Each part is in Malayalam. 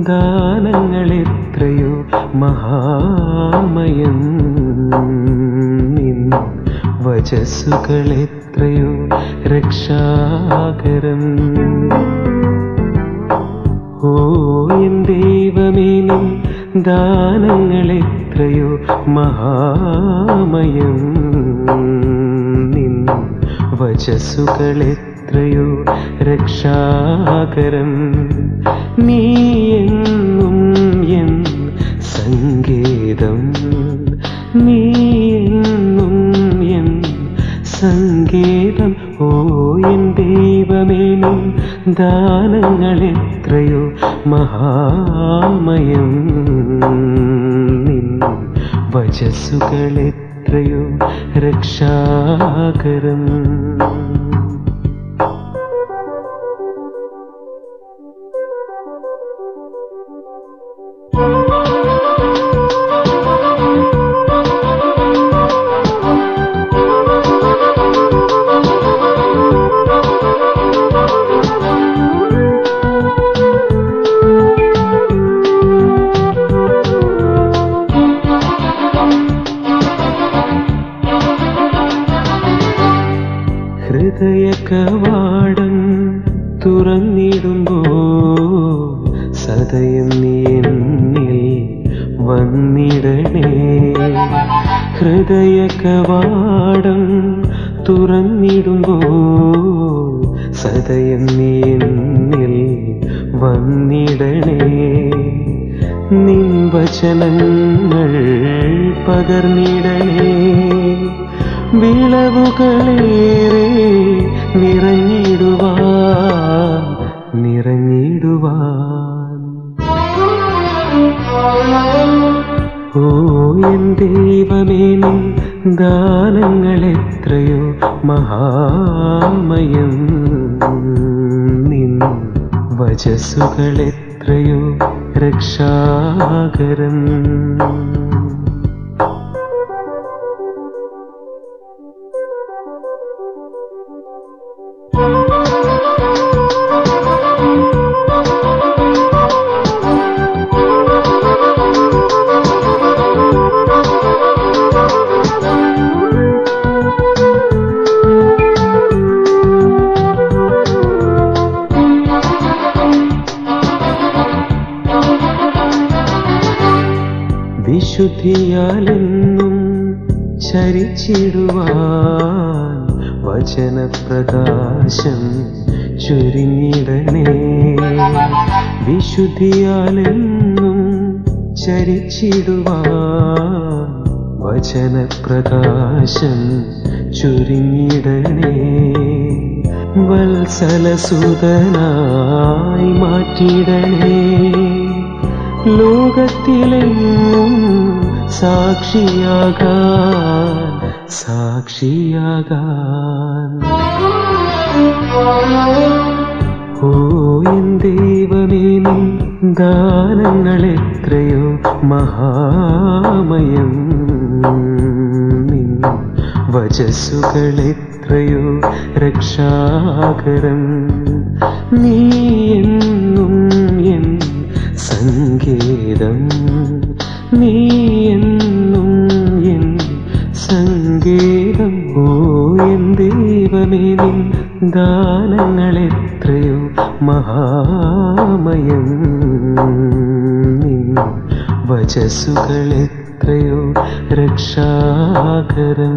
ദാനങ്ങൾ എത്രയോ മഹാമയം നിൻ വചസ്സുകൾ എത്രയോ രക്ഷാകരം ഓ എൻ ദൈവമേ നിൻ ദാനങ്ങൾ എത്രയോ മഹാമയം നിൻ വചസ്സുകൾ എത്രയോ രക്ഷാകരം നീ എന്നും എൻ സങ്കേതം നീ എന്നും എൻ സങ്കേതം ഓ എൻ ദൈവമേ നിൻ ദാനങ്ങൾ എത്രയോ മഹാമയം നിൻ വചസ്സുകൾ എത്രയോ രക്ഷാകരം ഹൃദയ കവാടം തുറന്നിടുമ്പോ സദയം നീ എന്നിൽ വന്നിടണേ ഹൃദയ കവാടം തുറന്നിടുമ്പോ സദയം നീ എന്നിൽ വന്നിടണേ നിൻ വചനങ്ങൾ പകർന്നിടണേ വിളവുകളേറെ നിറഞ്ഞിടുവാൻ നിറഞ്ഞിടുവാൻ ഓ എൻ ദൈവമേ നിൻ ദാനങ്ങൾ എത്രയോ മഹാമയം നിൻ വചസ്സുകൾ എത്രയോ രക്ഷാകരം വിശുദ്ധിയാലെന്നും ചരിച്ചിടുവാൻ വചനപ്രകാശം ചുരുങ്ങിടണേ വിശുദ്ധിയാലെന്നും ചരിച്ചിടുവാൻ വചനപ്രകാശം ചുരുങ്ങിടണേ വത്സലസുതനായി മാറ്റിടണേ ലോകത്തിലെങ്ങും സാക്ഷിയാകാൻ സാക്ഷിയാകാൻ ഓ എൻ ദൈവമേ നിൻ ദാനങ്ങൾ എത്രയോ മഹാമയം നിൻ വചസ്സുകൾ എത്രയോ രക്ഷാകരം നീ എന്നും എൻ സങ്കേതം നീ എന്നും എൻ സങ്കേതം ഓ എൻ ദൈവമേ നിൻ ദാനങ്ങൾ എത്രയോ മഹാമയം നിൻ വചസ്സുകൾ എത്രയോ രക്ഷാകരം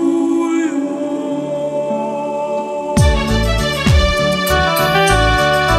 Hallelujah.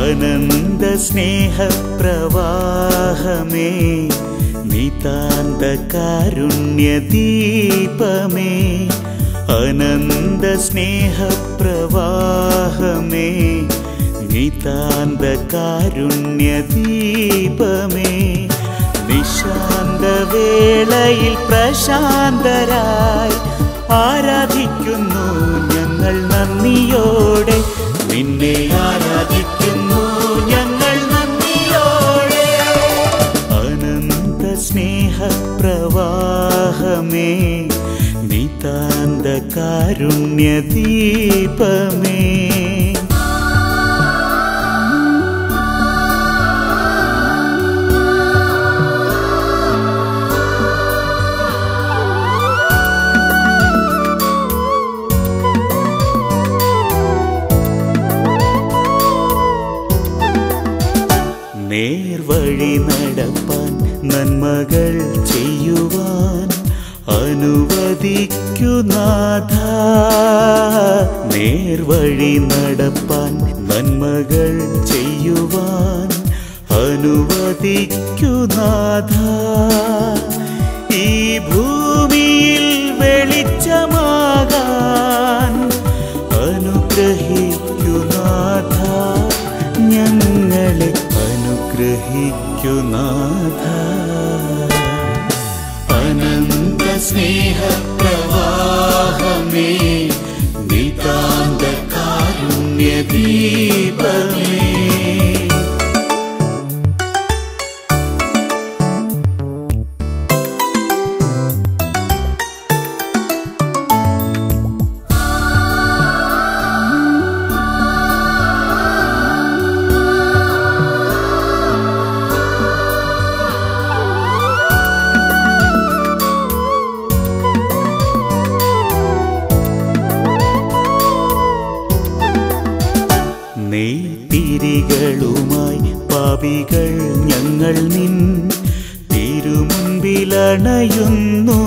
അനന്ത സ്നേഹപ്രവാഹമേ നിതാന്ത കാരുണ്യദീപമേ അനന്ത സ്നേഹപ്രവാഹമേ നിതാന്ത കാരുണ്യദീപമേ നിശാന്ത വേളയിൽ പ്രശാന്തരായി ആരാധിക്കുന്നു ഞങ്ങൾ നന്ദിയോടെ നിന്നെ ആരാധിക്കുന്നു ഞങ്ങൾ നന്ദിയോടെ അനന്ത സ്നേഹപ്രവാഹമേ നിതാന്ത കാരുണ്യദീപമേ നേർവഴി നടപ്പാൻ നന്മകൾ ചെയ്യുവാൻ അനുവദിക്കുനാഥ നേർവഴി നടപ്പാൻ നന്മകൾ ചെയ്യുവാൻ അനുവദിക്കുനാഥ ഈ ഭൂമിയിൽ വെളിച്ചമാകാൻ അനുഗ്രഹിക്കുനാഥ ഞങ്ങളെ അനുഗ്രഹിക്കുനാഥ അനന്ത സ്നേഹപ്രവാഹമേ നിതാന്ത കാരുണ്യദീപമേ നെയ്ത്തിരികളുമായി പാപികൾ ഞങ്ങൾ നിൻ തിരുമുൻപിലണയുന്നു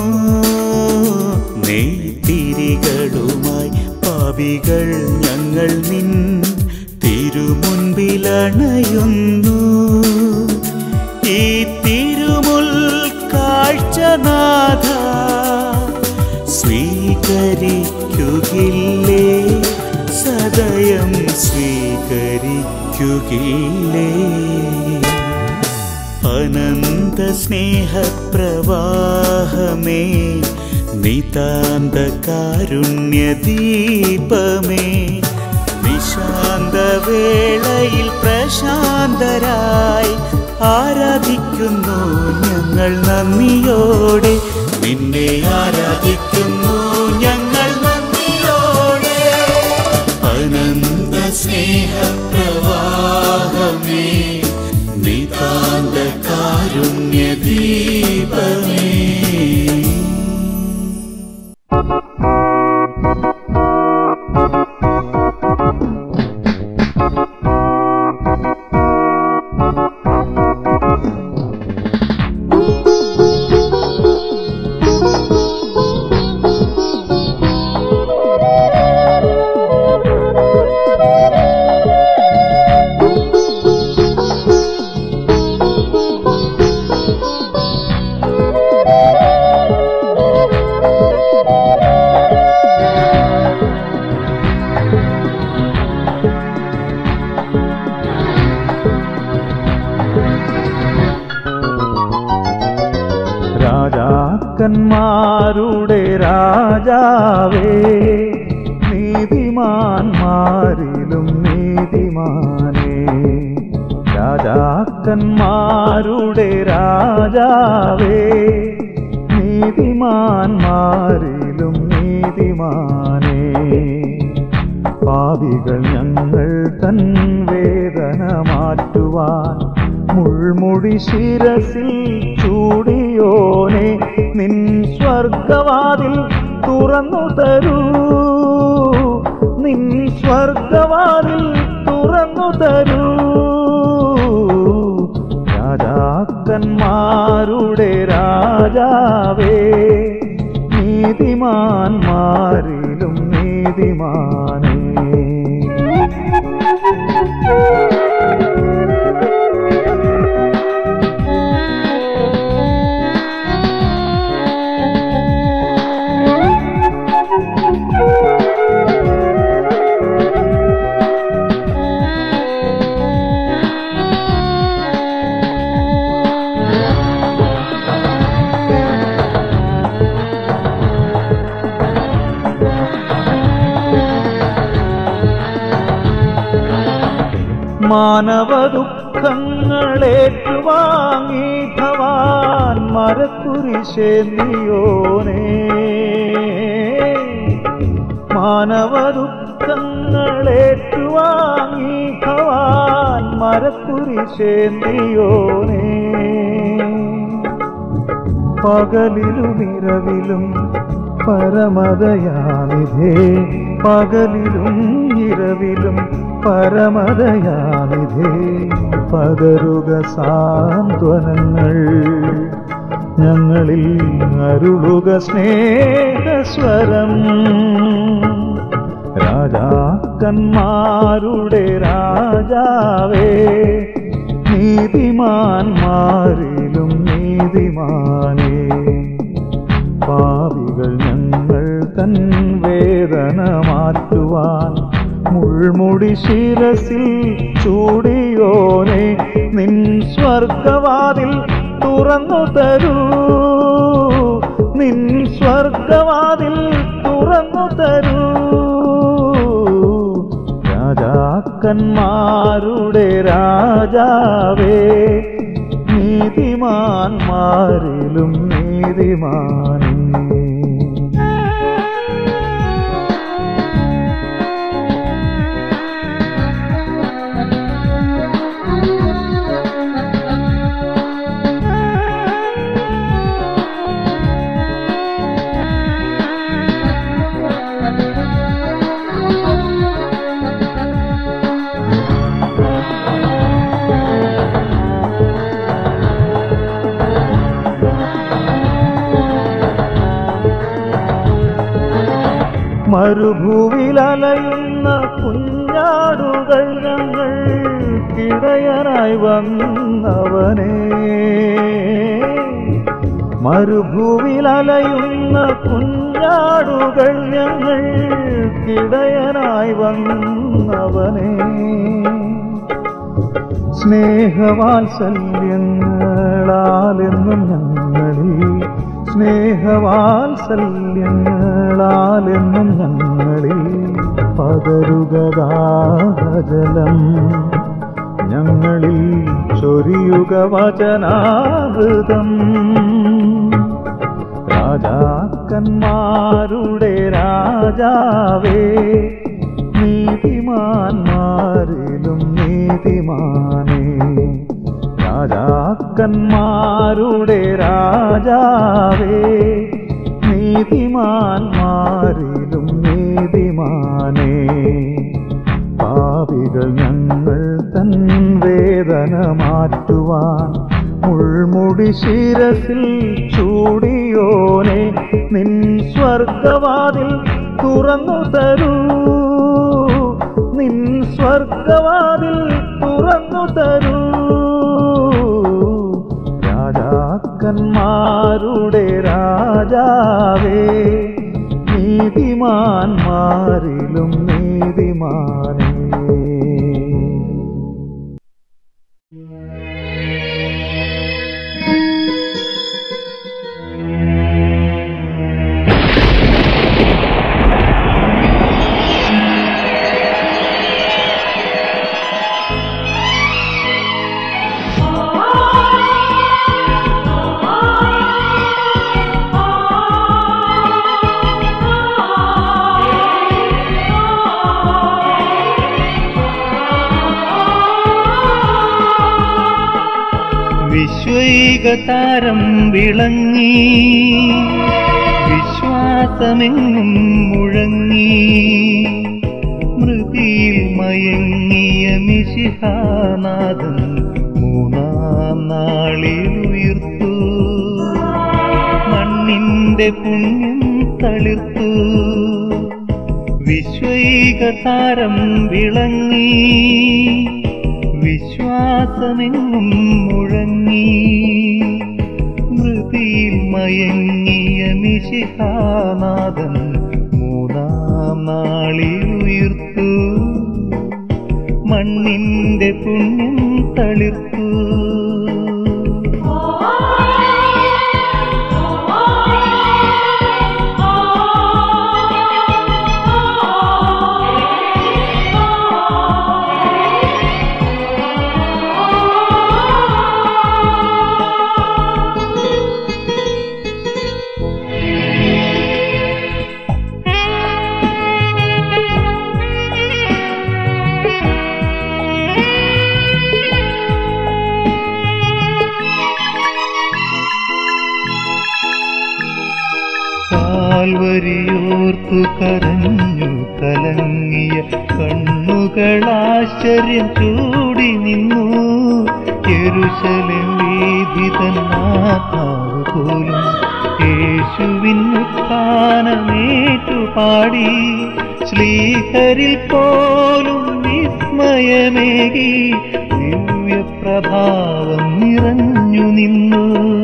നെയ്ത്തിരികളുമായി പാപികൾ ഞങ്ങൾ നിൻ തിരുമുൻപിലണയുന്നു ഈ തിരുമുൽ കാഴ്ചനാഥ സ്വീകരിക്കുകില്ലേ സദയം സ്വീകരിക്കുകില്ലേ അനന്ത സ്നേഹപ്രവാഹമേ നിതാന്ത കാരുണ്യദീപമേ നിശാന്ത വേളയിൽ പ്രശാന്തരായി ആരാധിക്കുന്നു ഞങ്ങൾ നന്ദിയോടെ നിന്നെ ആരാധിക്കുന്നു ഞങ്ങൾ നന്ദിയോടെ അനന്ത സ്നേഹപ്രവാഹമേ നിതാന്ത കാരുണ്യദീപമേ രാജാക്കന്മാരുടെ രാജാവേ നീതിമാന്മാരിലും നീതിമാനേ രാജാക്കന്മാരുടെ രാജാവേ നീതിമാന്മാരിലും നീതിമാനേ പാപികൾ ഞങ്ങൾ തൻ വേദന മാറ്റുവാൻ മുൾമുടി ശിരസിൽ ചൂടിയോനെ നിൻ സ്വർഗവാതിൽ തുറന്നു തരൂ നിൻ സ്വർഗവാതിൽ തുറന്നു തരൂ രാജാക്കന്മാരുടെ രാജാവേ നീതിമാന്മാരിലും നീതിമാനേ മാനവ ദുഃഖങ്ങളേറ്റുവാങ്ങി ഭവാൻ മരക്കുരിശേന്തിയോനേ മാനവ ദുഃഖങ്ങളേറ്റുവാങ്ങി ഭവാൻ മരക്കുരിശേന്തിയോനേ പകലിലും ഇരവിലും പരമദയാനിധേ പകലിലും ഇരവിലും പരമദയാനിധേ പകരുക സാന്ത്വനങ്ങൾ ഞങ്ങളിൽ അരുളുക സ്നേഹസ്വരം രാജാക്കന്മാരുടെ രാജാവേ നീതിമാന്മാരിലും നീതിമാനേ പാപികൾ ഞങ്ങൾ തൻ വേദന മാറ്റുവാൻ മുൾമുടി ശിരസിൽ ചൂടിയോനെ നിൻ സ്വർഗവാതിൽ തുറന്നു തരൂ നിൻ സ്വർഗവാതിൽ തുറന്നു തരൂ രാജാക്കന്മാരുടെ രാജാവേ നീതിമാന്മാരിലും നീതിമാനേ മരുഭൂവിലലയുന്ന കുഞ്ഞാടുകൾ ഞങ്ങൾ കിടയനായി വന്നവനെ മരുഭൂവിലലയുന്ന കുഞ്ഞാടുകൾ ഞങ്ങൾ കിടയനായി വന്നവനെ സ്നേഹവാത്സല്യങ്ങളാലെന്നും ഞങ്ങളിൽ സ്നേഹവാത്സല്യങ്ങളാലെന്നും ഞങ്ങളിൽ പകരുകദാഹജലം ഞങ്ങളിൽ ചൊരിയുക വചനാമൃതം രാജാക്കന്മാരുടെ രാജാവേ നീതിമാന്മാരിലും നീതിമാനേ രാജാക്കന്മാരുടെ രാജാവേ നീതിമാന്മാരിലും നീതിമാനേ പാപികൾ ഞങ്ങൾ തൻ വേദന മാറ്റുവാൻ മുൾമുടി ശിരസിൽ ചൂടിയോനെ നിൻ സ്വർഗവാതിൽ തുറന്നു തരൂ നിൻ സ്വർഗവാതിൽ തുറന്നു തരൂ രാജാക്കന്മാരുടെ രാജാവേ നീതിമാന്മാരിലും നീതിമാനേ വിശ്വൈകതാരം വിളങ്ങി വിശ്വാസമെങ്ങും മുഴങ്ങി മൃതിയിൽ മയങ്ങിയ മിശിഹാനാഥൻ മൂന്നാം നാളിൽ ഉയർത്തു മണ്ണിന്റെ പുണ്യം തളിർത്തു വിശ്വൈകതാരം വിളങ്ങി വിശ്വാസമെങ്ങും മുഴങ്ങി മൃതിയിൽ മയങ്ങിയ മിശിഹാനാഥൻ മൂന്നാം നാളിൽ ഉയർത്തു മണ്ണിന്റെ പുണ്യം തളിർത്തു Oh കരഞ്ഞു കലങ്ങിയ കണ്ണുകളാശ്ചര്യം ചൂടി നിന്നു യെരുശലേം വീതി തന്നാത്മാവ് പോലും യേശുവിൻ ഉത്ഥാനമേറ്റു പാടി ശ്രീഹരിൽ പോലും വിസ്മയമേകി ദിവ്യപ്രഭാവം നിറഞ്ഞു നിന്നു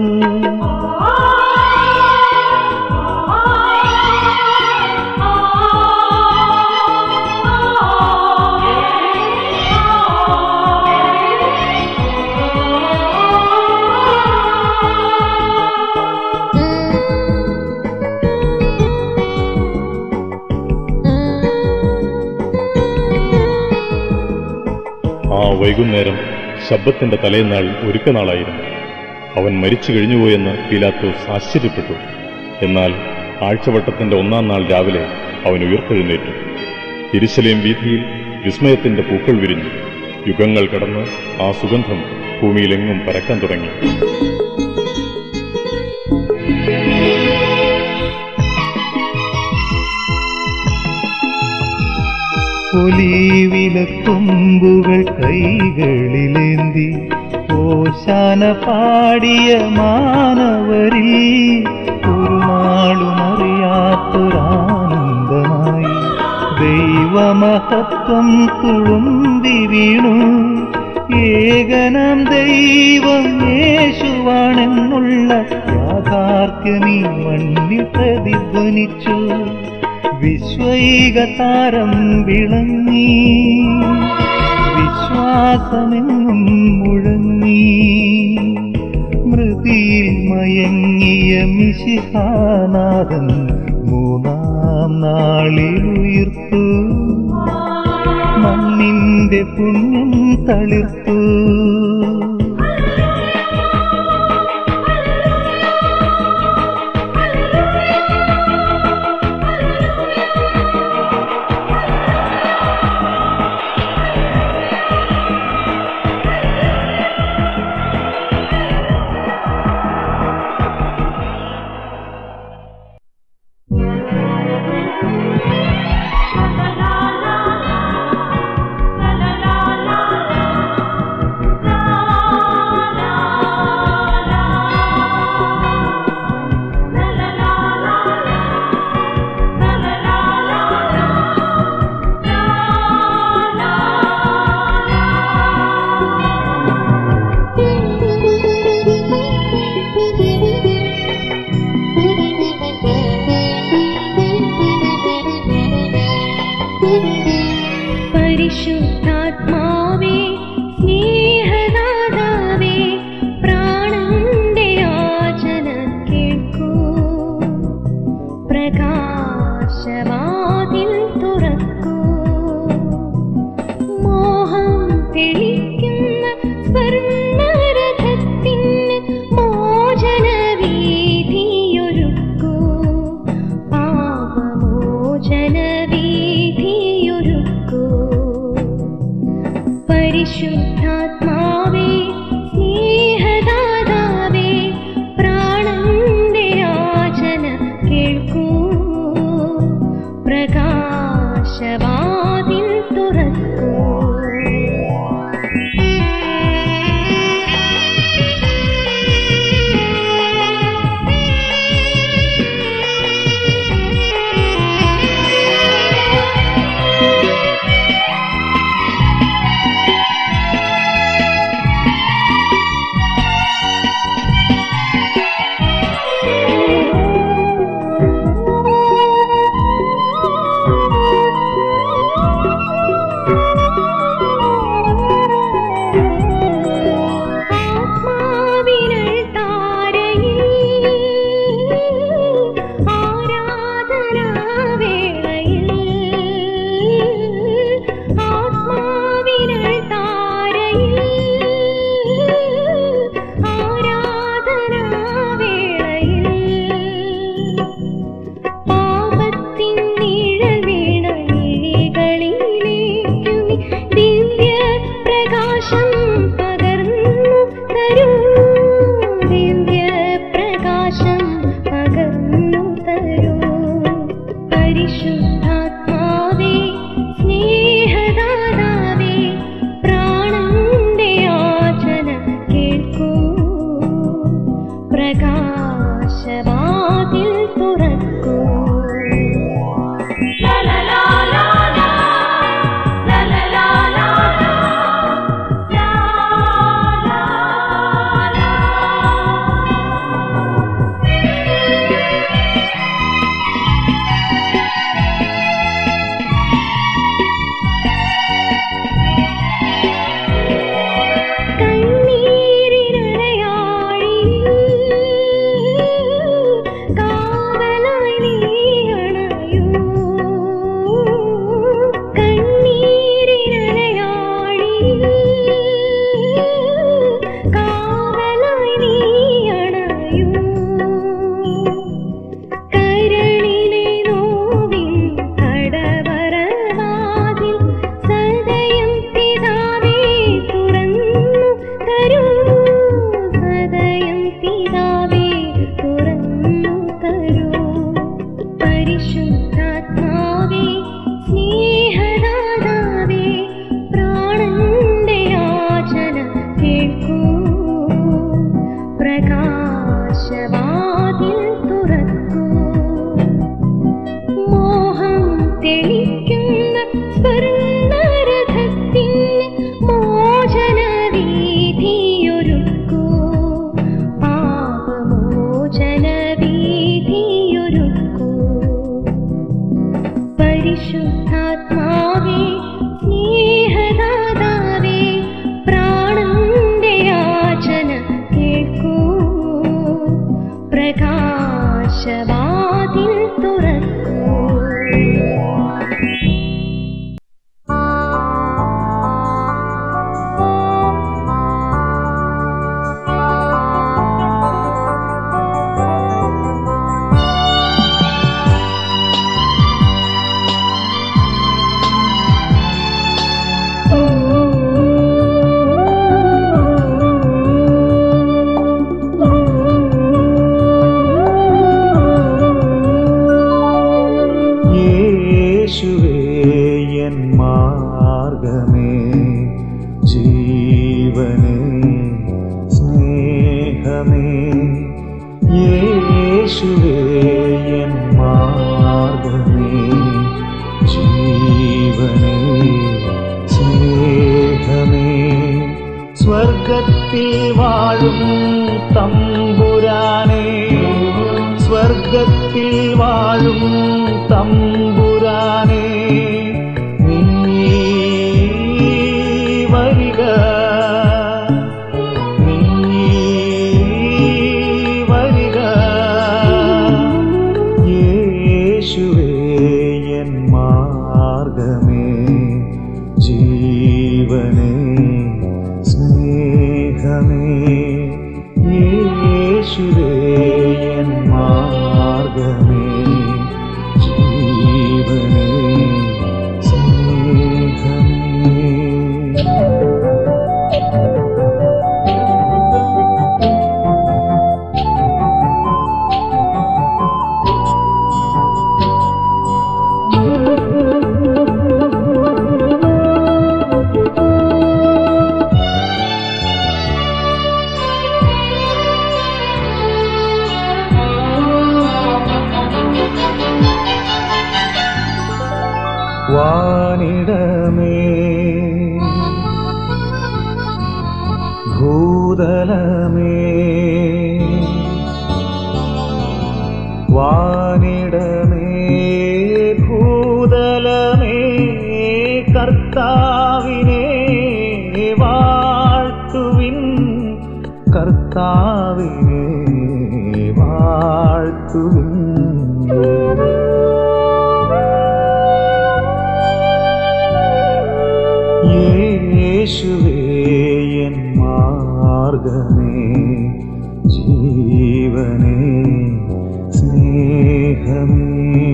ആ വൈകുന്നേരം ശബ്ദത്തിന്റെ തലേനാൾ ഒരുക്കനാളായിരുന്നു അവൻ മരിച്ചു കഴിഞ്ഞുപോയെന്ന് പീലാത്തോസ് ആശ്ചര്യപ്പെട്ടു എന്നാൽ ആഴ്ചവട്ടത്തിന്റെ ഒന്നാം നാൾ രാവിലെ അവൻ ഉയർത്തെഴുന്നേറ്റു തിരുശലേം വീതിയിൽ വിസ്മയത്തിന്റെ പൂക്കൾ വിരിഞ്ഞു യുഗങ്ങൾ കടന്ന് ആ സുഗന്ധം ഭൂമിയിലെങ്ങും പരക്കാൻ തുടങ്ങി ഒലീവിലക്കൊമ്പുകൾ കൈകളിലേന്തി ഓശാന പാടിയ മാനവരിൽ ഒരു നാളും അറിയാത്തൊരാനന്ദമായി ദൈവമഹത്വം തുളുമ്പി വീണു ഏകനാം ദൈവം യേശുവാണെന്നുള്ള യാഥാർത്ഥ്യമീ മണ്ണിൽ പ്രതിധ്വനിച്ചു വിശ്വൈകതാരം വിളങ്ങി വിശ്വാസമെങ്ങും മുഴങ്ങി മൃതിയിൽ മയങ്ങിയ മിശിഹാനാഥൻ മൂന്നാം നാളിൽ ഉയർത്തു മണ്ണിന്റെ പുണ്യം തളിർത്തു പരിശുദ്ധാത്മാവേ സ്നേഹദാതാവേ പ്രാണന്റെ യാചന കേൾക്കൂ പ്രകാശവാതിൽ തുറക്കൂ മോഹം തെളിക്കുന്ന സ്വർണ്ണരഥത്തിന് മോചനവീതിയൊരുക്കൂ പാപമോചനവീതിയൊരുക്കൂ പരിശുദ്ധാത്മാവേ സ്നേഹദാതാവേ പ്രാണന്റെ യാചന കേൾക്കൂ പ്രകാശവാതിൽ തുറക്കൂ മാർഗമേ ജീവനേ സ്നേഹമേ യേശുവേ എൻ മാർഗമേ ജീവനേ സ്നേഹമേ സ്വർഗത്തിൽ വാഴും തമ്പുരാനേ സ്വർഗത്തിൽ വാഴും തമ്പുരാനേ നീ വരിക നീ വരിക യേശുവേ എൻ മാർഗമേ ജീവനേ സ്നേഹമേ യേശുവേ എൻ മാർഗമേ ജീവനേ സ്നേഹമേ വാനിടമേ ഭൂതലമേ വാനിടമേ ഭൂതലമേ കർത്താവിനെ വാഴ്ത്തുവിൻ കർത്താവിനെ വാഴ്ത്തുവിൻ യേശുവേ എൻ മാർഗമേ ജീവനേ സ്നേഹമേ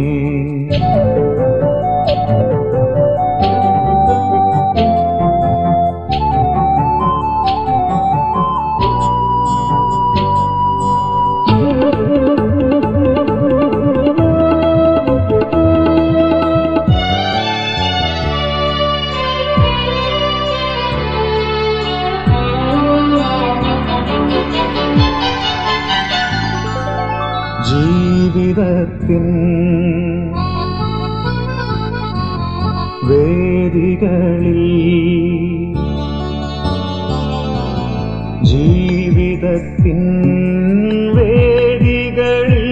ജീവിതത്തിൻ വേദികളിൽ ജീവിതത്തിൻ വേദികളിൽ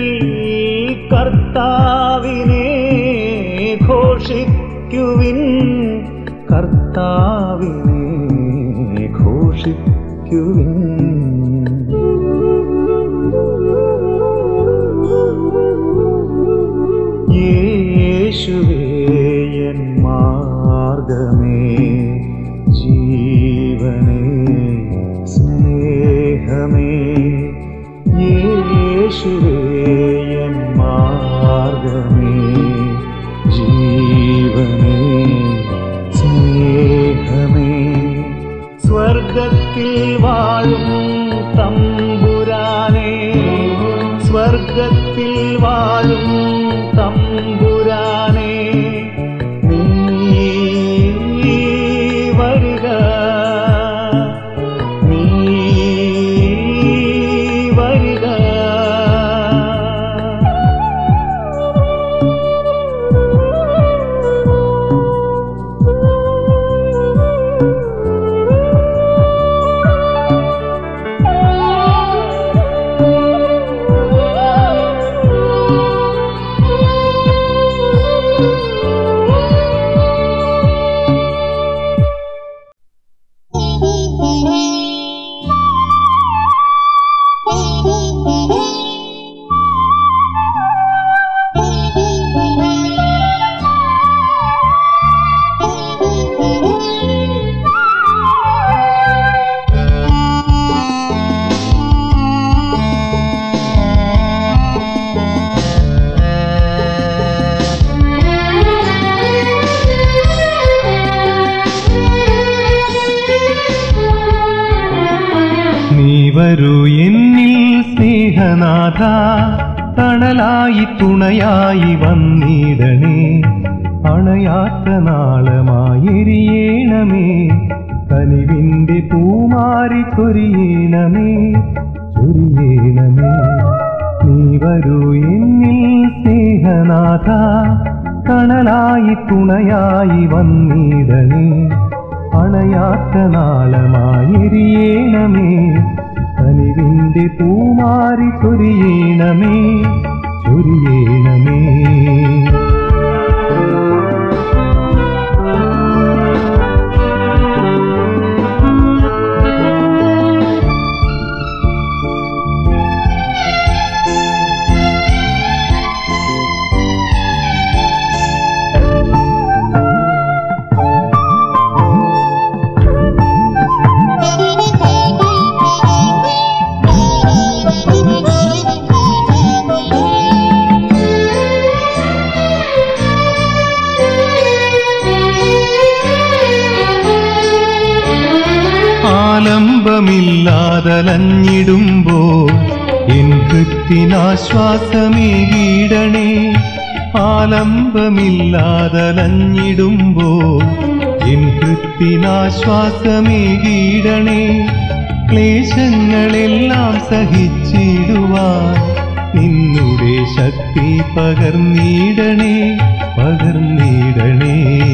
കർത്താവിനെ ഘോഷിക്കുവിൻ കർത്താവിനെ ഘോഷിക്കുവിൻ യേശുവേ എൻ മാർഗമേ ജീവനേ സ്നേഹമേ യേശുവേ എൻ മാർഗമേ ജീവനേ സ്നേഹമേ സ്വർഗത്തിൽ വാഴും തമ്പുരാനേ സ്വർഗത്തിൽ വാഴും തമ്പുരാനേ നീ വരിക നീ വരിക നീ വരൂ എന്നിൽ സ്നേഹനാഥ തണലായി തുണയായി വന്നിടണേ അണയാത്ത നാളമായെരിയേണമേ കനിവിന്റെ പൂമാരി ചൊരിയണമേ ചൊരിയണമേ നീ വരൂ എന്നിൽ സ്നേഹനാഥ കണലായി തുണയായി വന്നിടണേ അണയാത്ത നാളമായെരിയേണമേ കനിവിന്റെ പൂമാരി ചൊരിയണമേ ചൊരിയണമേ ആലംബമില്ലാതലഞ്ഞിടുമ്പോൾ എൻ കൃത്തിനാശ്വാസമേകീടണേ ആലംബമില്ലാതലഞ്ഞിടുമ്പോൾ എൻ കൃത്തിനാശ്വാസമേകീടണേ ക്ലേശങ്ങളെല്ലാം സഹിച്ചിടുവാൻ നിന്നുടെ ശക്തി പകർന്നിടണേ പകർന്നിടണേ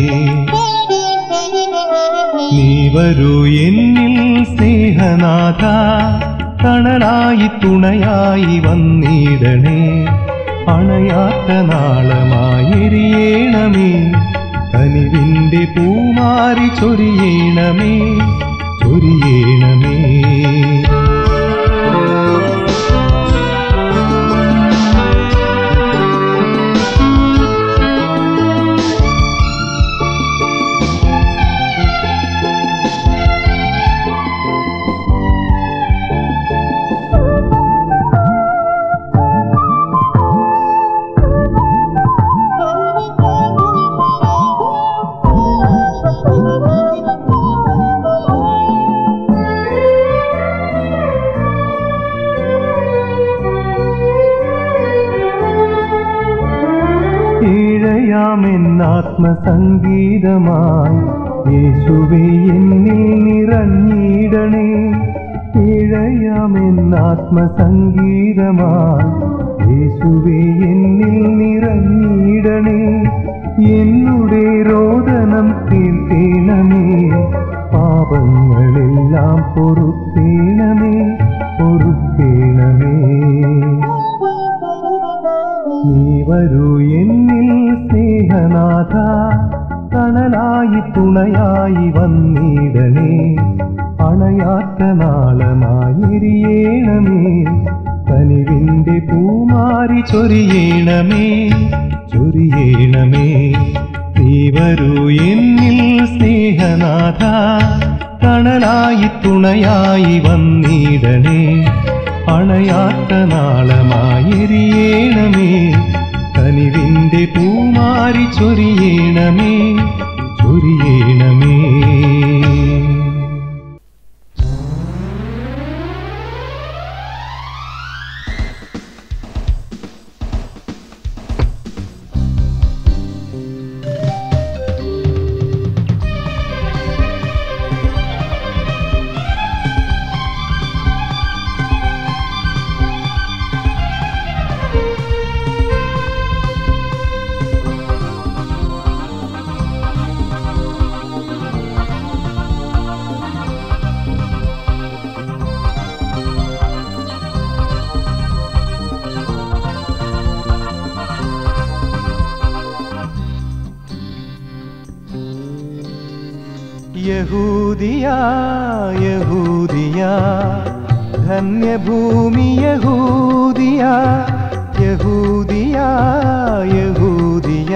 നീ വരൂ എന്നിൽ സ്നേഹനാഥ തണലായി തുണയായി വന്നിടണേ അണയാത്ത നാളമായെരിയേണമേ കനിവിന്റെ പൂമാരി ചൊരിയണമേ ചൊരിയണമേ ഈഴയാമെന്നാത്മസംഗീതമായി യേശുവേ എന്നിൽ നിറഞ്ഞിടണേ ഈഴയാമെന്നാത്മസംഗീതമായി യേശുവേ എന്നിൽ നിറഞ്ഞിടണേ എന്നുടെ രോദനം തീർത്തേണമേ പാപങ്ങളെല്ലാം പൊറുത്തേണമേ പൊറുത്തേണമേ നീ വരൂ എന്നിൽ സ്നേഹനാഥ തണലായി തുണയായി വന്നിടണേ അണയാത്ത നാളമായെരിയേണമേ കനിവിന്റെ പൂമാരി ചൊരിയണമേ ചൊരിയണമേ നീ വരൂ എന്നിൽ സ്നേഹനാഥ തണലായി തുണയായി വന്നിടണേ അണയാത്ത നാളമായെരിയേണമേ കനിവിന്റെ പൂമാരി ചൊരിയണമേ ചൊരിയണമേ യഹൂദിയ യഹൂദിയ ധന്യഭൂമി യഹൂദിയ യഹൂദിയ യഹൂദിയ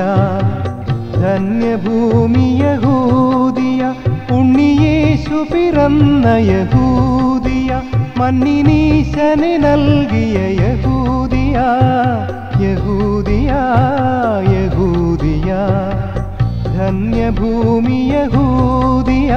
ധന്യഭൂമി യഹൂദിയ ഉണ്ണിയേശു പിറന്ന യഹൂദിയ മണ്ണിനീശനെ നൽകിയ യഹൂദിയ യഹൂദിയ യഹൂദിയ ധന്യഭൂമി യഹൂദിയ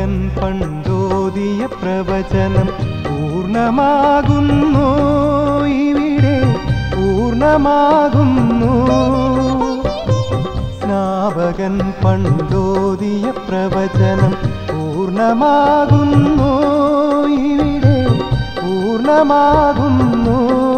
സ്നാപകൻ പണ്ടോതിയ പ്രവചനം പൂർണ്ണമാകുന്നു ഇവിടെ പൂർണ്ണമാകുന്നു സ്നാപകൻ പണ്ടോതിയ പ്രവചനം പൂർണ്ണമാകുന്നു ഇവിടെ പൂർണ്ണമാകുന്നു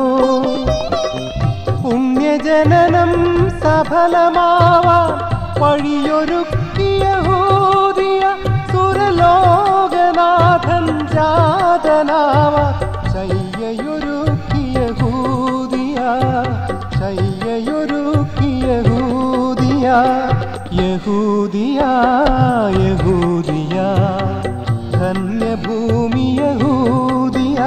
പുണ്യജനനം സഫലമാവാൻ വഴിയൊരുക്കിയ ഹൂതിയ സുരലോകനാഥൻ ജാതനാവാൻ ശയ്യയൊരുക്കിയ ഹൂതിയ ശയ്യയൊരുക്കിയ ഹൂതിയ യഹൂദിയ യഹൂദിയ ധന്യഭൂമി യഹൂദിയ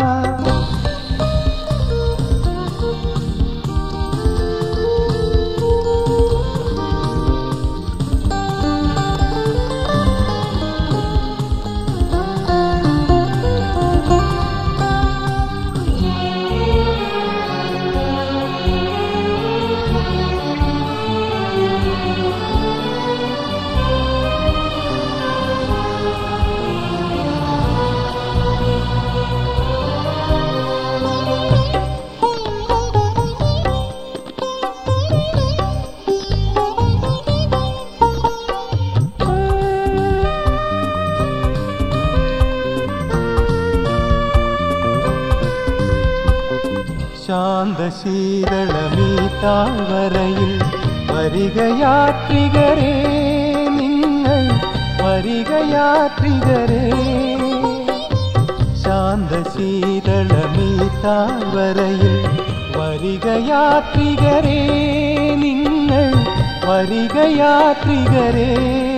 ശാന്തശീതളമീ താഴ്വരയിൽ വരികയാത്രികരേ നിങ്ങൾ വരികയാത്രികരേ ശാന്തശീതളമീ താഴ്വരയിൽ വരികയാത്രികരേ നിങ്ങൾ വരികയാത്രികരേ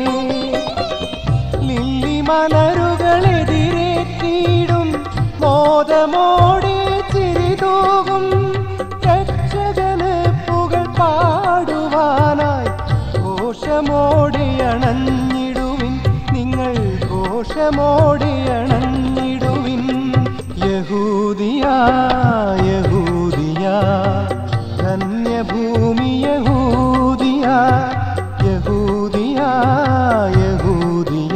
ലില്ലി മലരുകളെതിരേറ്റിടും മോദമോടെ ചിരിതൂകും രക്ഷകന് പുകൾ പാടുവാനായി ഘോഷമോടെ അണഞ്ഞിടുവിൻ നിങ്ങൾ ഘോഷമോടെ അണഞ്ഞിടുവിൻ യഹൂദിയ യഹൂദിയ ധന്യഭൂമി യഹൂദിയ യഹൂദിയ യഹൂദിയ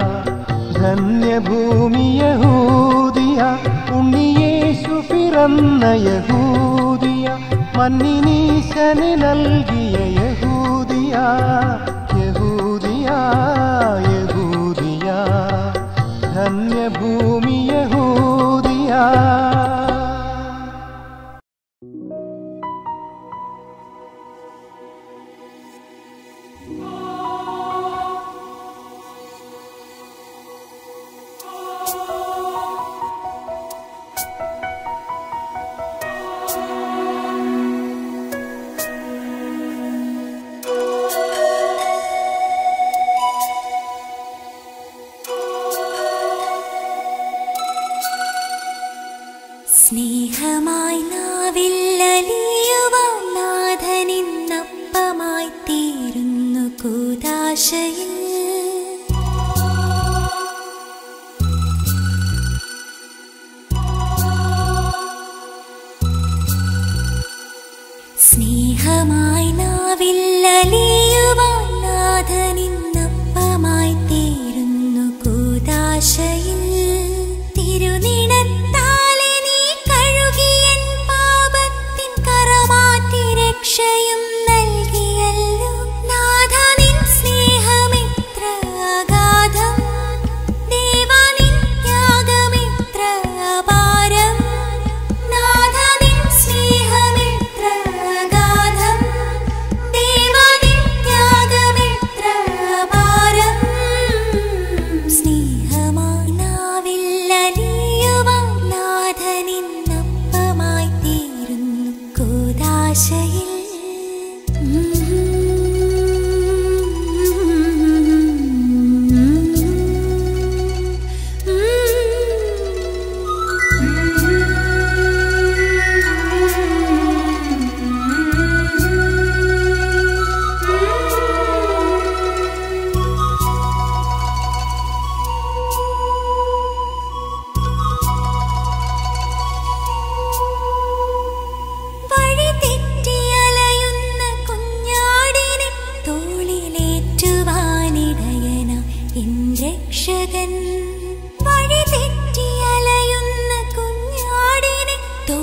ധന്യഭൂമി യഹൂദിയ ഉണ്ണിയേശു പിറന്ന യഹൂദിയ മന്നിനീശന് നൽകിയ യഹൂദിയ യഹൂദിയ യഹൂദിയ ധന്യഭൂമി യഹൂദിയ സ്നേഹമായി നാവില്ലലിയുവാൻ നാഥനിന്നപ്പമായി തീരുന്നു കൂതാശയിൽ സ്നേഹമായി നാവില്ലലിയുവാൻ നാഥനിന്നപ്പമായി തീരുന്നു കൂതാശയിൽ തിരുനിണത്താലെ നീ കഴുകിയൻ പാപത്തിൻ കറമാറ്റി രക്ഷയും നൽകിയല്ലോ നാഥ നിൻ സ്നേഹമെത്ര രക്ഷകൻ വഴി തെറ്റി അലയുന്ന കുഞ്ഞാടിനെ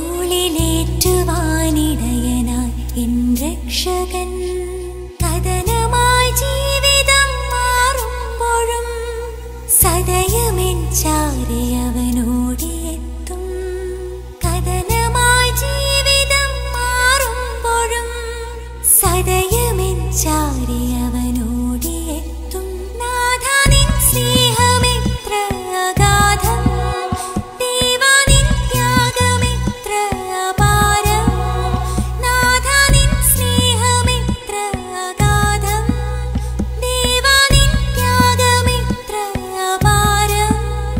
തോളിലേറ്റുവാനിടയനായി എൻ രക്ഷകൻ കഥനമായി ജീവിതം മാറുമ്പോഴും സദയമെൻ ചാരെ അവനോടിയെത്തും കഥനമായി ജീവിതം മാറുമ്പോഴും സദയമെൻ ചാരെ അവനോടിയെത്തും നാഥ നിൻ സ്നേഹമെത്ര അഗാധം ദേവാ നിൻ ത്യാഗമെത്ര അപാരം നാഥ നിൻ സ്നേഹമെത്ര അഗാധം ദേവാ നിൻ ത്യാഗമെത്ര അപാരം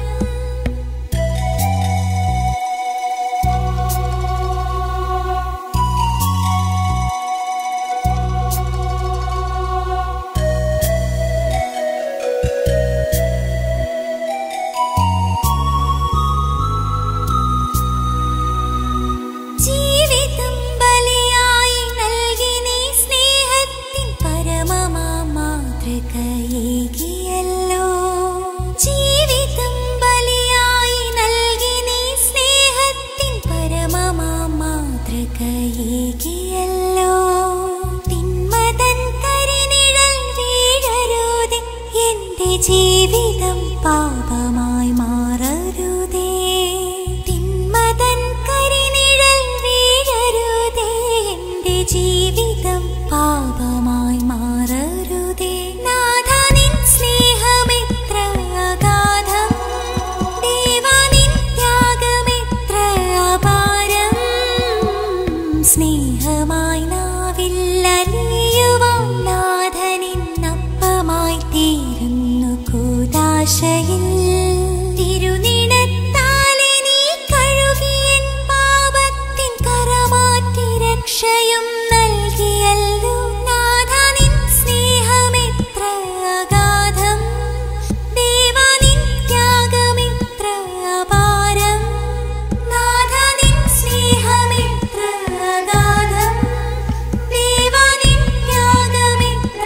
ജീവിതം ബലിയായി നൽകി നീ സ്നേഹത്തിൻ പരമമാം മാതൃകയേകിയല്ലോ ജീവിതം ബലിയായി നൽകി നീ സ്നേഹത്തിൻ പരമമാം മാതൃകയേകിയല്ലോ തിന്മതൻ കരിനിഴൽ വീഴരുതേ എന്റെ ജീവിതം പാപമായി മാറരുതേ തിന്മതൻ കരിനിഴൽ വീഴരുതേ എന്റെ ജീവിതം പാപമായി മാറരുതേ നാഥ നിൻ സ്നേഹമെത്ര അഗാധം ദേവാ നിൻ ത്യാഗമെത്ര അപാരം സ്നേഹമായി നാവില്ലലിയുവാൻ നാഥനിന്നപ്പമായി തീരുന്നു കൂതാശയിൽ തിരുനിണത്താലെ നീ കഴുകിയൻ പാപത്തിൻ കറമാറ്റി രക്ഷയും നൽകിയല്ലോ നാഥ നിൻ സ്നേഹമെത്ര അഗാധം ദേവാ നിൻ ത്യാഗമെത്ര അപാരം നാഥ നിൻ സ്നേഹമെത്ര അഗാധം ദേവാ നിൻ ത്യാഗമെത്ര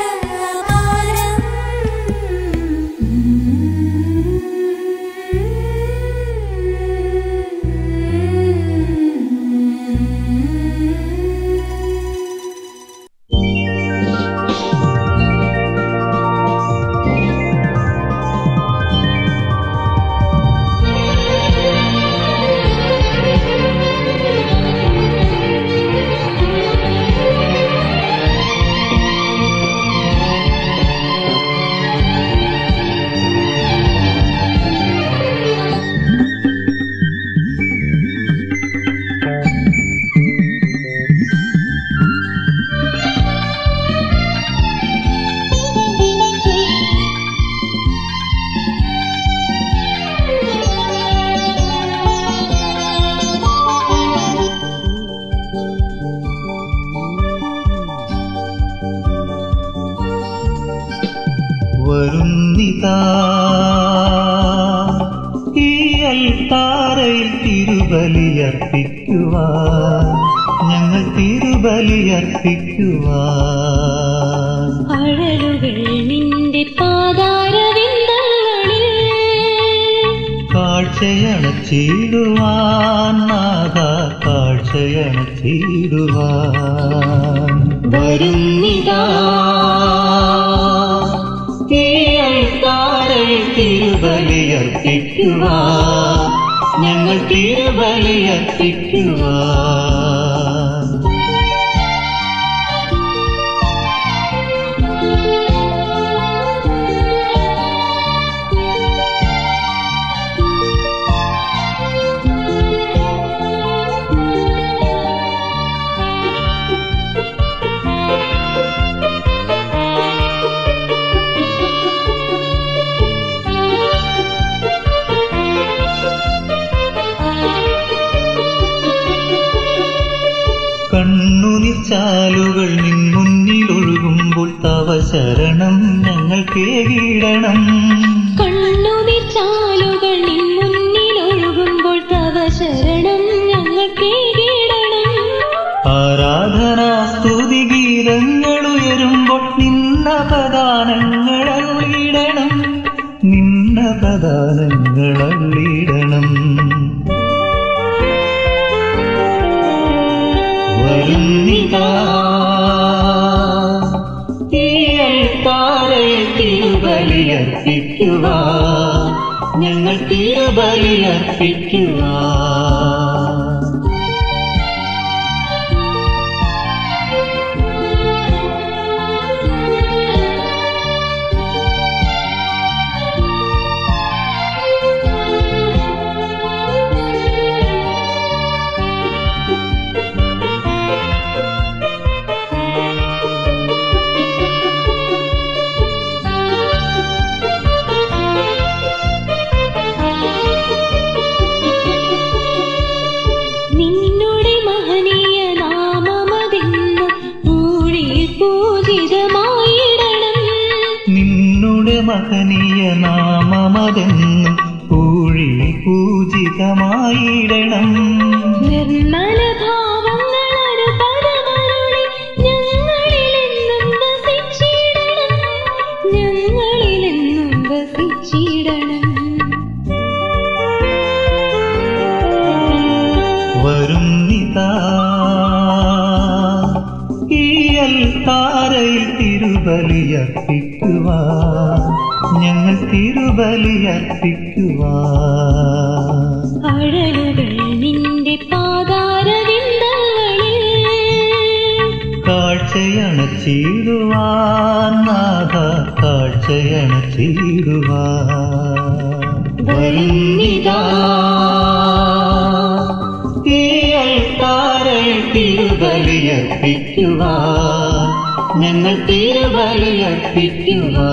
അപാരം വരുന്നിതാ ഈ അൽത്താരയിൽ തിരുബലിയർപ്പിക്കുവാൻ ഞങ്ങൾ തിരുബലിയർപ്പിക്കുവാൻ അഴലുകൾ നിന്റെ പാതാരവിന്ദങ്ങളിൽ കാഴ്ചയണച്ചിടുവാൻ നാഥ കാഴ്ചയണച്ചിടുവാൻ വരുന്നിതാ ഈ അൽത്താരയിൽ തിരുബലിയർപ്പിക്കുവാൻ ഞങ്ങൾ തിരുബലിയർപ്പിക്കുവാൻ കണ്ണുനിച്ചാലുകൾ നിൻ മുന്നിലൊഴുകുമ്പോൾ തവ ശരണം ഞങ്ങൾ കേകിടണം കണ്ണുനീർ ചാലുകൾ നിൻ മുന്നിലൊഴുകുമ്പോൾ തവ ശരണം ഞങ്ങൾ കേകിടണം ആരാധനാ സ്തുതി ഗീതങ്ങൾ ഉയരുമ്പോൾ നിന്നപദാനങ്ങൾ അരുളിടണം നിന്ന പ്രധാനങ്ങൾ അള്ളിടണം വരുന്നിതാ ഈ അൽത്താരയിൽ തിരുബലിയർപ്പിക്കുക ഞങ്ങൾ തിരുബലിയർപ്പിക്കുക നിന്നുടെ മഹനീയ നാമമതെന്നും ഊഴിൽ പൂജിതമായിടണം നിന്നുടെ മഹനീയ നാമമതെന്നും പൂഴി പൂജിതമായിടണം നിർമ്മല ഭാവങ്ങളൊരു പദമരുളി ഞങ്ങളിലെന്നും വസിച്ചിടണം ഞങ്ങളിലെന്നും വസിച്ചിടണം വരുന്നിതാ ഈ അൽത്താരയിൽ തിരുബലിയർപ്പിക്കുക ഞങ്ങൾ തിരുബലിയർപ്പിക്കുക അഴലുകൾ നിന്റെ പാതാരവിന്ദങ്ങളിൽ കാഴ്ചയണച്ചിടുവാൻ നാഥ കാഴ്ചയണച്ചിടുവാൻ വരുന്നിതാ ഈ അൽത്താരയിൽ തിരുബലിയർപ്പിക്കുക ഞങ്ങൾ തിരുബലിയർപ്പിക്കുക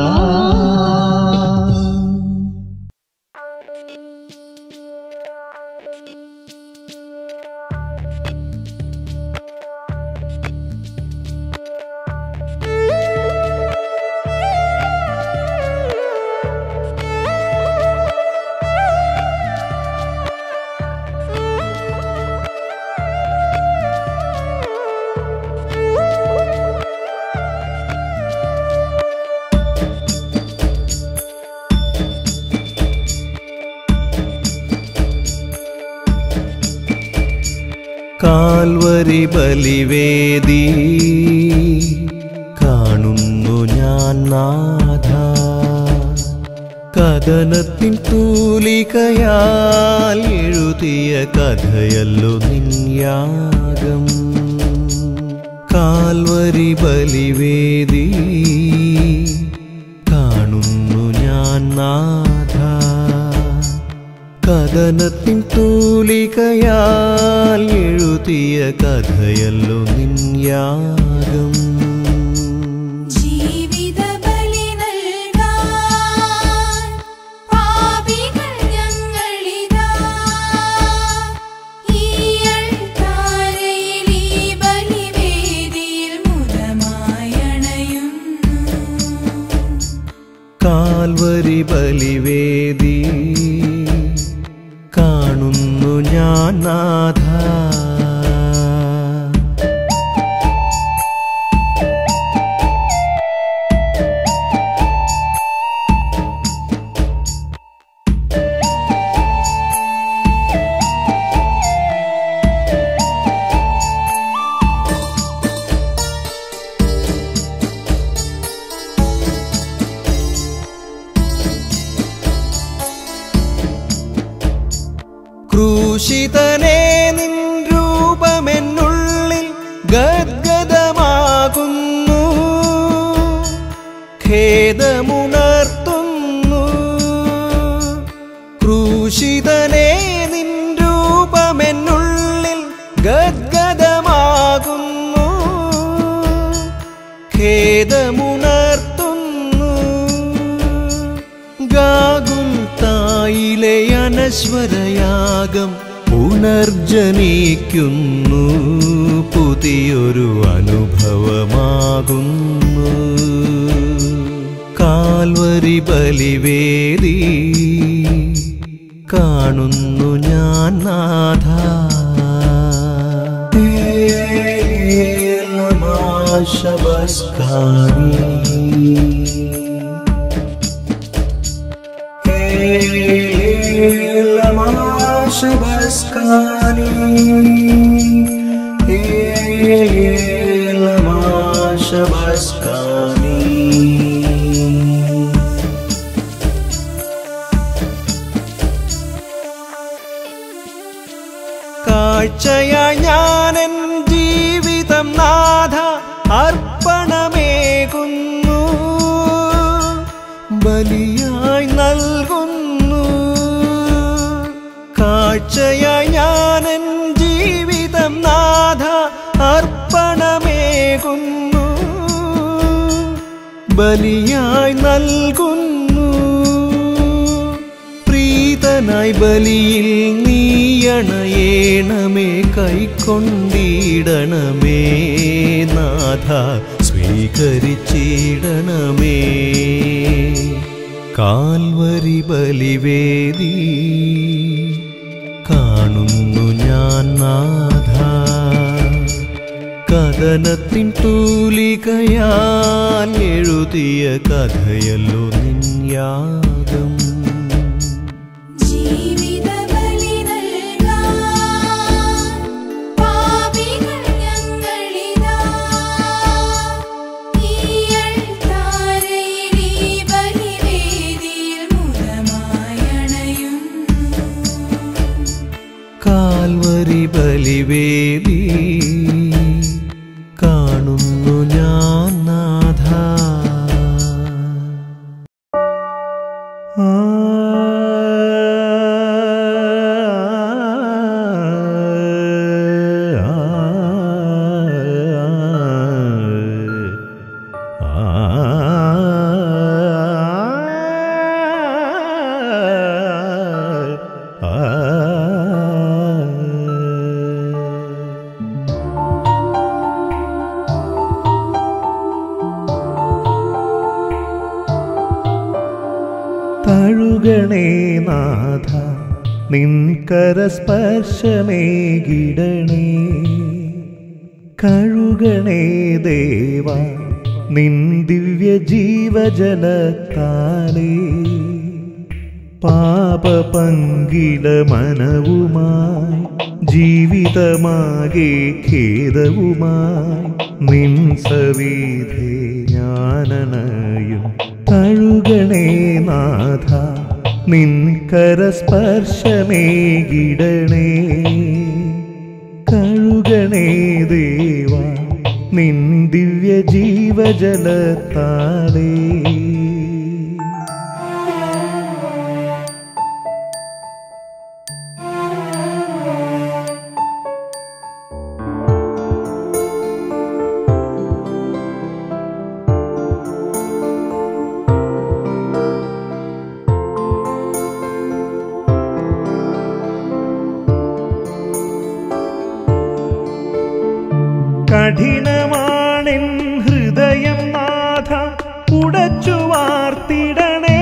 കാൽവരി ബലിവേദി കാണുന്നു ഞാൻ നാഥ കഥനത്തിൻ തൂലികയാൽ എഴുതിയ കഥയല്ലോ നിന്യാഗം കാൽവരി ബലിവേദി കാണുന്നു ഞാൻ നാഥ കഥനത്തിൻ തൂലികയാൽ എഴുതിയ കഥയല്ലോ നിന്യാഗം ജീവിത ബലി നൽകാൻ പാപികൾ ഞങ്ങളിതാ ഈ അൾത്താരയിൽ ഈ ബലിവേദിയിൽ മുദമായണയുന്നു കാൽവരി ബലിവേദി കാണുന്നു ഞാൻ നാഥ ക്രൂശിതനെ നിൻ രൂപമെന്നുള്ളിൽ ഗദ്ഗദമാകുന്നു ഖേദമുണർത്തുന്നു ക്രൂശിതനെ നിൻ രൂപമെന്നുള്ളിൽ ഗദ്ഗദമാകുന്നു ഖേദമുണർത്തുന്നു ഗാഗുൽ തായിലെ അനശ്വരയാഗം പുനർജനിക്കുന്നു പുതിയൊരു അനുഭവമാകുന്നു കാൽവരി ബലിവേദി കാണുന്നു ഞാൻ നാഥ ശബസ്കാരി കാഴ്ചയായി ഞാൻ എൻ ജീവിതം നാഥ അർപ്പണമേകുന്നു ബലിയായി നൽകുന്നു കാഴ്ചയായി ഞാൻ എൻ ജീവിതം നാഥ അർപ്പണമേകുന്നു ബലിയായി നൽകുന്നു പ്രീതനായി ബലിയിൽ നീയണയേണമേ കൈക്കൊണ്ടിടണമേ നാഥ സ്വീകരിച്ചിടണമേ കാൽവരി ബലിവേദി കാണുന്നു ഞാൻ നാഥ കഥനത്തിൻ തൂലികയാൽ എഴുതിയ കഥയല്ലോ നിന്യാഗം ജീവിതബലി നൽകാൻ പാപികൾ ഞങ്ങളിതാ ഈ അൾത്താരയിൽ ഈ ബലിവേദിയിൽ മുഖമായണയുന്നു കാൽവരി ബലിവേദി കാണുന്നു ഞാൻ നാഥ തഴുകണേ നാഥ നിൻകരസ്പർശമേകിടണേ കഴുകണേ ദേവ നിൻ ദിവ്യ ജീവജലത്താലേ പാപപങ്കില മനവുമായി ജീവിതമാകെ ഖേദവുമായി നിൻ സവിധേ ഞാനണയും തഴുകണേ നാഥ നിൻ കരസ്പർശമേകിടണേ കഴുകണേ ദേവ നിൻ ദിവ്യ ജീവജലത്താലേ കഠിനമാണെൻ ഹൃദയം നാഥ ഉടച്ചു വാർത്തിടണേ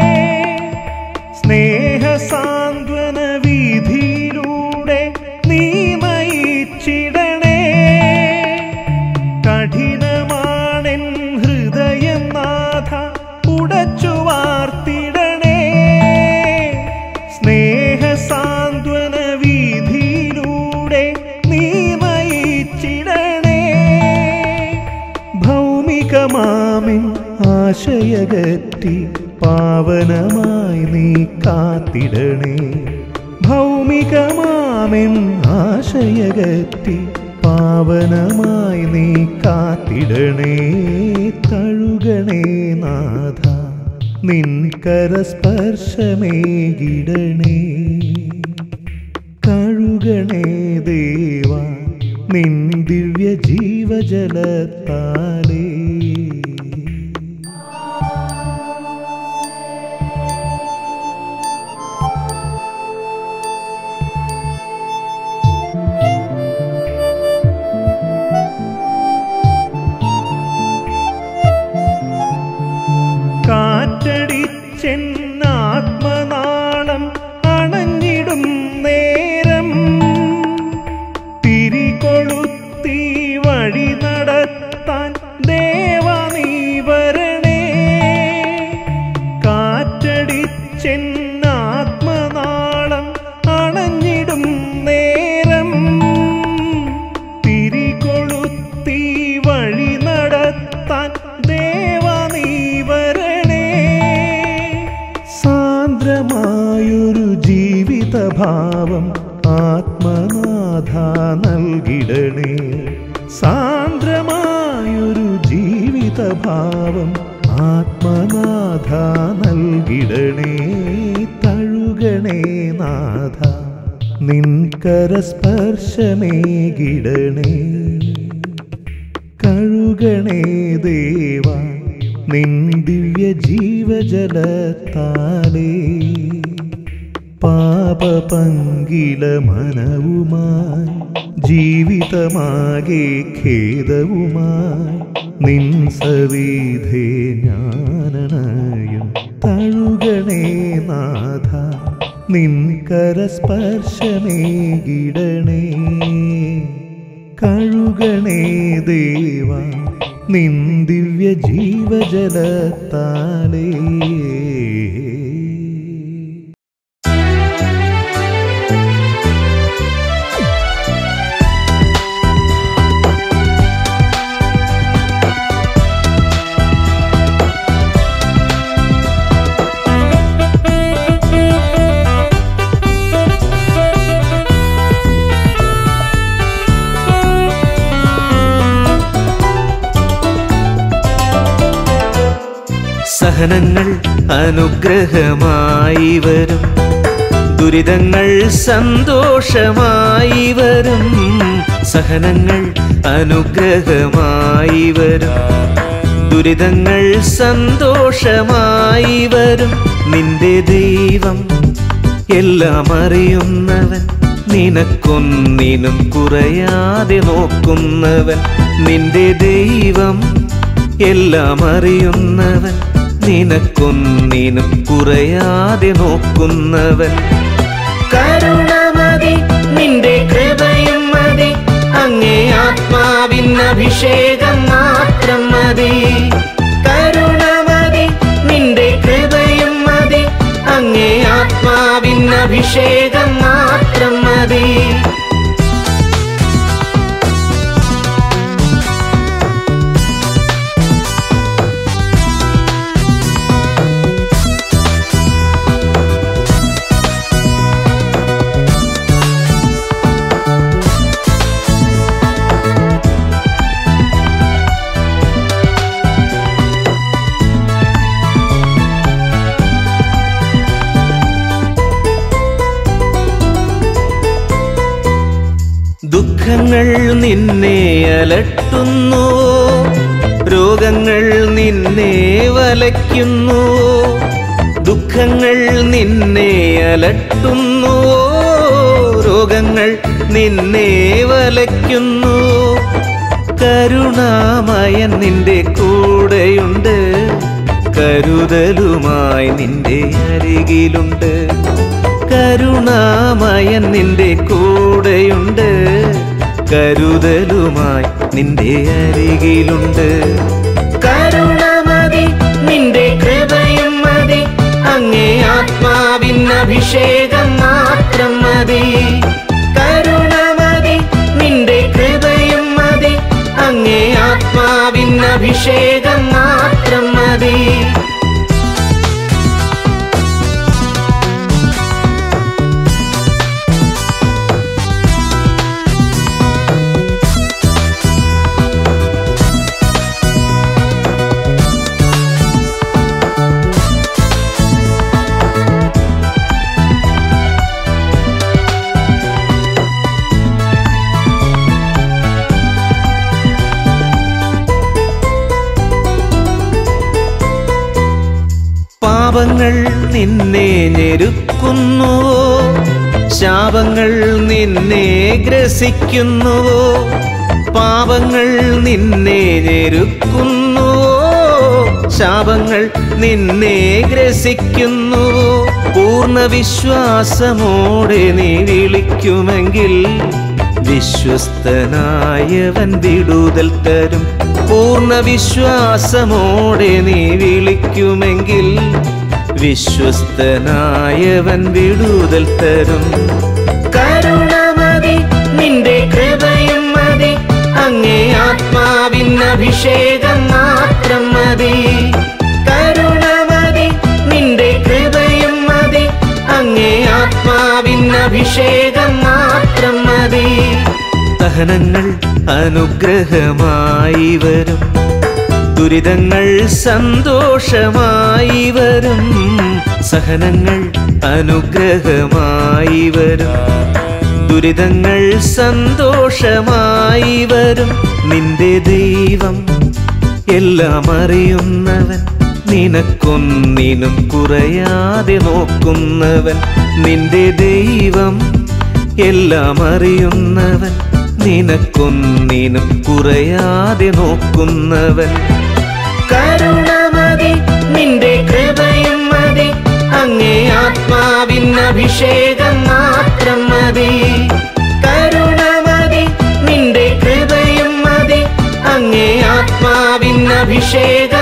സ്നേഹസാന്ത്വന വീതിയിലൂടെ നീ നയിച്ചിടണേ കഠിനമാണെൻ ഹൃദയം നാഥ ഉടച്ചു വാർത്തിടണേ സ്നേഹസാന്ത്വന വീതിയിലൂടെ നീ നയിച്ചിടണേ ഭൗമികമാമിൻ ആശയകറ്റി പാവനമായി നീ കാത്തിടണേ ഭൗമികമാമിൻ ആശയകറ്റി പാവനമായി നീ കാത്തിടണേ തഴുകണേ നാഥ നിൻ കരസ്പർശമേകിടണേ കഴുകണേ ദേവ നിൻ ദിവ്യ ജീവജലത്താലേ കാറ്റടിച്ചെന്നാത്മനാളം അണഞ്ഞിടും നേരം തിരികൊളുത്തി വഴി നടത്താൻ ദേവാനീ വരണേ കാറ്റടിച്ചെന്നാത്മനാളം അണഞ്ഞിടും സാന്ദ്രമായൊരു ജീവിതഭാവം ആത്മനാഥ നൽകിടണേ സാന്ദ്രമായൊരു ജീവിതഭാവം ആത്മനാഥ നൽകിടണേ തഴുകണേ നാഥ നിൻകരസ്പർശമേകിടണേ കഴുകണേ ദേവ നിൻ ദിവ്യ ജീവജലത്താലേ പാപപങ്കില മനവുമായി ജീവിതമാകെ ഖേദവുമായി നിൻ സവിധേ ഞാനണയും തഴുകണേ നാഥ നിൻ കരസ്പർശമേകിടണേ കഴുകണേ ദേവ നിൻ ദിവ്യ ജീവജലത്താലേ സഹനങ്ങൾ അനുഗ്രഹമായി വരും ദുരിതങ്ങൾ സന്തോഷമായി വരും സഹനങ്ങൾ അനുഗ്രഹമായി വരും ദുരിതങ്ങൾ സന്തോഷമായി വരും നിന്റെ ദൈവം എല്ലാം അറിയുന്നവൻ നിനക്കൊന്നിനും കുറയാതെ നോക്കുന്നവൻ നിന്റെ ദൈവം എല്ലാം അറിയുന്നവൻ നിനക്കൊന്നിനും കുറയാതെ നോക്കുന്നവൻ കരുണമതി നിന്റെ കൃപയും മതി അങ്ങേ ആത്മാവിൻ അഭിഷേകം മാത്രം മതി കരുണമതി നിന്റെ കൃപയും മതി അങ്ങേ ആത്മാവിൻ അഭിഷേകം മാത്രം മതി ദുഃഖങ്ങൾ നിന്നെ അലട്ടുന്നു രോഗങ്ങൾ നിന്നെ വലയ്ക്കുന്നു ദുഃഖങ്ങൾ നിന്നെ അലട്ടുന്നു രോഗങ്ങൾ നിന്നെ വലയ്ക്കുന്നു കരുണാമയൻ നിന്റെ കൂടെയുണ്ട് കരുതലുമായി നിന്റെ അരികിലുണ്ട് കരുണാമയൻ നിന്റെ കൂടെയുണ്ട് കരുതലുമായി നിന്റെ അരികിലുണ്ട് കരുണമതി നിന്റെ കൃപയും മതി അങ്ങേ ആത്മാവിൻ അഭിഷേകം മാത്രം മതി കരുണമതി നിന്റെ കൃപയും മതി അങ്ങേ ആത്മാവിൻ അഭിഷേകം മാത്രം മതി പാപങ്ങൾ നിന്നെ ഞെരുക്കുന്നു ശാപങ്ങൾ നിന്നെ ഗ്രസിക്കുന്നുവോ പാപങ്ങൾ നിന്നെ ഞെരുക്കുന്നു ശാപങ്ങൾ നിന്നെ ഗ്രസിക്കുന്നുവോ പൂർണ്ണ വിശ്വാസമോടെ നീ വിളിക്കുമെങ്കിൽ വിശ്വസ്തനായവൻ വിടുതൽ തരും പൂർണ്ണ വിശ്വാസമോടെ നീ വിളിക്കുമെങ്കിൽ വിശ്വസ്തനായവൻ വിടുതൽ തരും കരുണമതി നിന്റെ കൃപയും മതി അങ്ങേ ആത്മാവിൻ അഭിഷേകം മാത്രം മതി കരുണമതി നിന്റെ കൃപയും മതി അങ്ങേ അഭിഷേകം മാത്രം മതി സഹനങ്ങൾ അനുഗ്രഹമായി വരും ദുരിതങ്ങൾ സന്തോഷമായി വരും സഹനങ്ങൾ അനുഗ്രഹമായി വരും ദുരിതങ്ങൾ സന്തോഷമായി വരും നിന്റെ ദൈവം എല്ലാം അറിയുന്നവൻ നിനക്കൊന്നിനും കുറയാതെ നോക്കുന്നവൻ നിന്റെ ദൈവം എല്ലാം അറിയുന്നവൻ നിനക്കൊന്നിനും കുറയാതെ നോക്കുന്നവൻ കരുണമതി നിന്റെ കൃപയും മതി അങ്ങേ ആത്മാവിൻ അഭിഷേകം മാത്രം മതി കരുണമതി നിന്റെ കൃപയും മതി അങ്ങേ ആത്മാവിൻ അഭിഷേകം